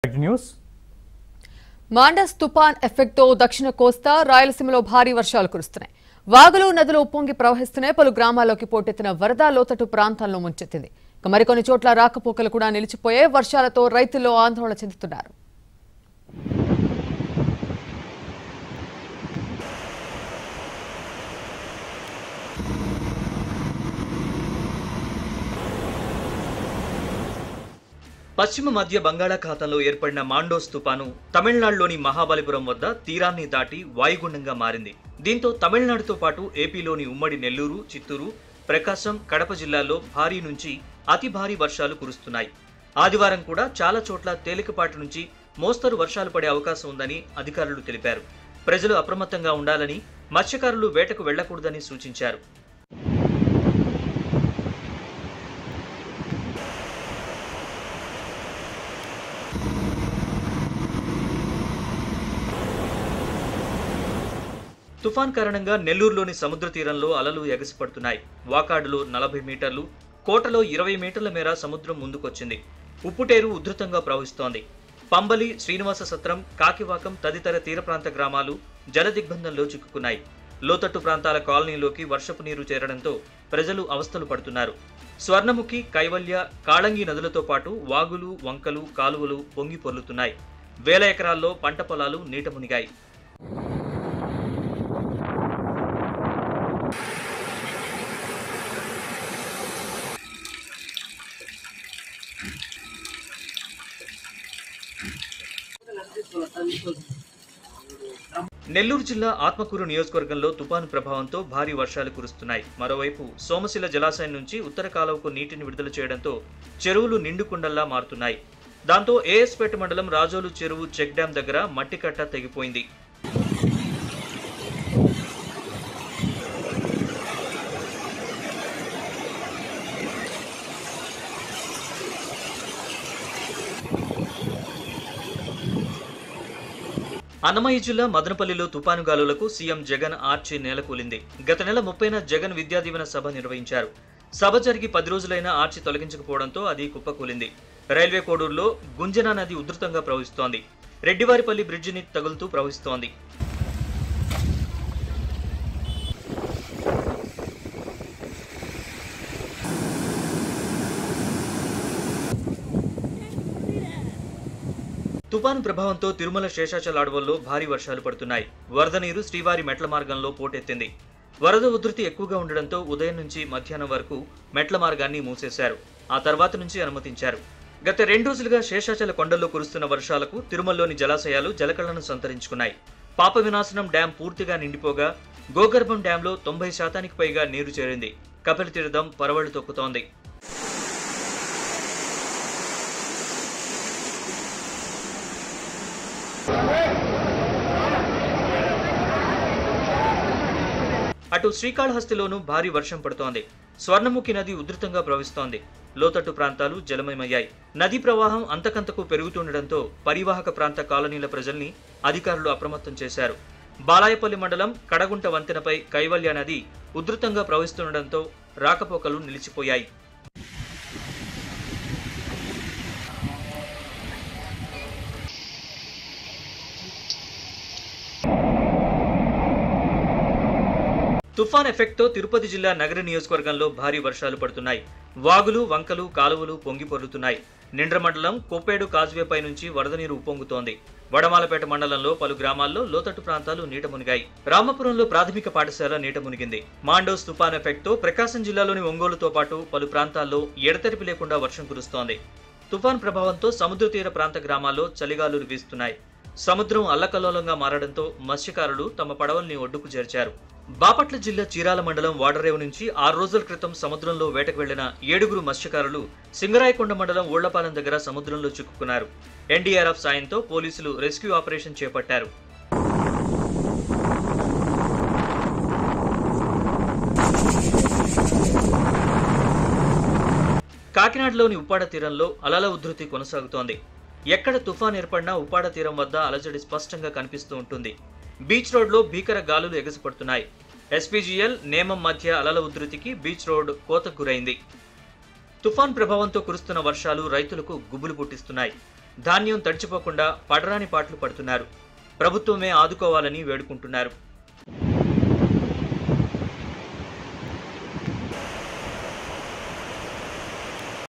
back news మాండస్ తుపాన్ ఎఫెక్ట్తో దక్షిణ కోస్తా రాయలసీమలో భారీ వర్షాలు కురుస్తున్నాయి వాగులు నదులు ఉప్పొంగి ప్రవహిస్తున్నాయి పలు గ్రామాల్లోకి పోటెత్తిన వరద లోతట్టు ప్రాంతాలను ముంచెత్తింది ఇక మరికొన్ని చోట్ల రాకపోకలు కూడా నిలిచిపోయే వర్షాలతో రైతుల్లో ఆందోళన చెందుతున్నారు పశ్చిమ మధ్య బంగాళాఖాతంలో ఏర్పడిన మాండోస్ తుపాను తమిళనాడులోని మహాబలిపురం వద్ద తీరాన్ని దాటి వాయుగుండంగా మారింది దీంతో తమిళనాడుతో పాటు ఏపీలోని ఉమ్మడి నెల్లూరు చిత్తూరు ప్రకాశం కడప జిల్లాల్లో భారీ నుంచి అతి భారీ వర్షాలు కురుస్తున్నాయి ఆదివారం కూడా చాలా చోట్ల తేలికపాటి నుంచి మోస్తరు వర్షాలు పడే అవకాశం ఉందని అధికారులు తెలిపారు ప్రజలు అప్రమత్తంగా ఉండాలని మత్స్యకారులు వేటకు వెళ్లకూడదని సూచించారు తుఫాన్ కారణంగా నెల్లూరులోని సముద్ర తీరంలో అలలు ఎగసిపడుతున్నాయి వాకాడులో నలభై మీటర్లు కోటలో ఇరవై మీటర్ల మేర సముద్రం ముందుకొచ్చింది ఉప్పుటేరు ఉధృతంగా ప్రవహిస్తోంది పంబలి శ్రీనివాస సత్రం కాకివాకం తదితర తీర ప్రాంత గ్రామాలు జల దిగ్బంధంలో చిక్కుకున్నాయి లోతట్టు ప్రాంతాల కాలనీలోకి వర్షపు నీరు చేరడంతో ప్రజలు అవస్థలు పడుతున్నారు స్వర్ణముఖి కైవల్య కాళంగి నదులతో పాటు వాగులు వంకలు కాలువలు పొంగి పొర్లుతున్నాయి వేల ఎకరాల్లో పంట పొలాలు నీట మునిగాయి నెల్లూరు జిల్లా ఆత్మకూరు నియోజకవర్గంలో తుపాను ప్రభావంతో భారీ వర్షాలు కురుస్తున్నాయి మరోవైపు సోమశిల జలాశయం నుంచి ఉత్తర కాలువకు నీటిని విడుదల చేయడంతో చెరువులు నిండుకుండల్లా మారుతున్నాయి దాంతో ఏఎస్పేట మండలం రాజోలు చెరువు చెక్ డ్యాం దగ్గర మట్టి కట్ట తెగిపోయింది అన్నమయ్య జిల్లా మదనపల్లిలో తుపాను గాలులకు సీఎం జగన్ ఆర్చి నేలకూలింది గత నెల ముప్పైన జగన్ విద్యా దీవెన సభ నిర్వహించారు సభ జరిగి పది రోజులైనా ఆర్చి తొలగించకపోవడంతో అది కుప్పకూలింది రైల్వే కోడూరులో గుంజనా నది ఉధృతంగా ప్రవహిస్తోంది రెడ్డివారిపల్లి బ్రిడ్జిని తగులుతూ ప్రవహిస్తోంది తుపాను ప్రభావంతో తిరుమల శేషాచల అడవుల్లో భారీ వర్షాలు పడుతున్నాయి వరద నీరు శ్రీవారి మెట్ల మార్గంలో పోటెత్తింది వరద ఉధృతి ఎక్కువగా ఉండడంతో ఉదయం నుంచి మధ్యాహ్నం వరకు మెట్ల మార్గాన్ని మూసేశారు ఆ తర్వాత నుంచి అనుమతించారు గత రెండు రోజులుగా శేషాచల కొండల్లో కురుస్తున్న వర్షాలకు తిరుమలలోని జలాశయాలు జలకళ్లను సంతరించుకున్నాయి పాప వినాశనం డ్యాం పూర్తిగా నిండిపోగా గోగర్భం డ్యాంలో తొంభై శాతానికి పైగా నీరు చేరింది కపిల తీర్థం పరవళ్లు తొక్కుతోంది అటు శ్రీకాళహస్తిలోనూ భారీ వర్షం పడుతోంది స్వర్ణముఖి నది ఉధృతంగా ప్రవహిస్తోంది లోతట్టు ప్రాంతాలు జలమయమయ్యాయి నదీ ప్రవాహం అంతకంతకు పెరుగుతుండటంతో పరివాహక ప్రాంత కాలనీల ప్రజల్ని అధికారులు అప్రమత్తం చేశారు బాలాయపల్లి మండలం కడగుంట వంతెనపై కైవల్య నది ఉధృతంగా ప్రవహిస్తుండటంతో రాకపోకలు నిలిచిపోయాయి తుఫాన్ ఎఫెక్ట్తో తిరుపతి జిల్లా నగర నియోజకవర్గంలో భారీ వర్షాలు పడుతున్నాయి వాగులు వంకలు కాలువలు పొంగి పొర్లుతున్నాయి నిండ్ర మండలం కొప్పేడు కాజ్వేపై నుంచి వరద నీరు ఉప్పొంగుతోంది వడమాలపేట మండలంలో పలు గ్రామాల్లో లోతట్టు ప్రాంతాలు నీట మునిగాయి రామపురంలో ప్రాథమిక పాఠశాల నీట మునిగింది మాండోస్ తుఫాన్ ఎఫెక్ట్తో ప్రకాశం జిల్లాలోని ఒంగోలుతో పాటు పలు ప్రాంతాల్లో ఎడతెరిపి లేకుండా వర్షం కురుస్తోంది తుఫాన్ ప్రభావంతో సముద్ర తీర ప్రాంత గ్రామాల్లో చలిగాలులు వీస్తున్నాయి సముద్రం అల్లకల్లోలంగా మారడంతో మత్స్యకారులు తమ పడవల్ని ఒడ్డుకు చేర్చారు బాపట్ల జిల్లా చీరాల మండలం వాడరేవు నుంచి ఆరు రోజుల క్రితం సముద్రంలో వేటకు వెళ్లిన ఏడుగురు మత్స్యకారులు సింగరాయకొండ మండలం ఊళ్లపాలెం దగ్గర సముద్రంలో చిక్కుకున్నారు ఎన్డీఆర్ఎఫ్ సాయంతో పోలీసులు రెస్క్యూ ఆపరేషన్ చేపట్టారు కాకినాడలోని ఉప్పాడ తీరంలో అలల ఉధృతి కొనసాగుతోంది ఎక్కడ తుఫాన్ ఏర్పడినా ఉప్పాడ తీరం వద్ద అలజడి స్పష్టంగా కనిపిస్తూ ఉంటుంది బీచ్ రోడ్లో భీకర గాలులు ఎగసిపడుతున్నాయి ఎస్పీజీఎల్ నేమం మధ్య అలల ఉధృతికి బీచ్ రోడ్ కోతకు గురైంది తుఫాన్ ప్రభావంతో కురుస్తున్న వర్షాలు రైతులకు గుబులు పుట్టిస్తున్నాయి ధాన్యం తడిచిపోకుండా పడరాని పాటలు పడుతున్నారు ప్రభుత్వమే ఆదుకోవాలని వేడుకుంటున్నారు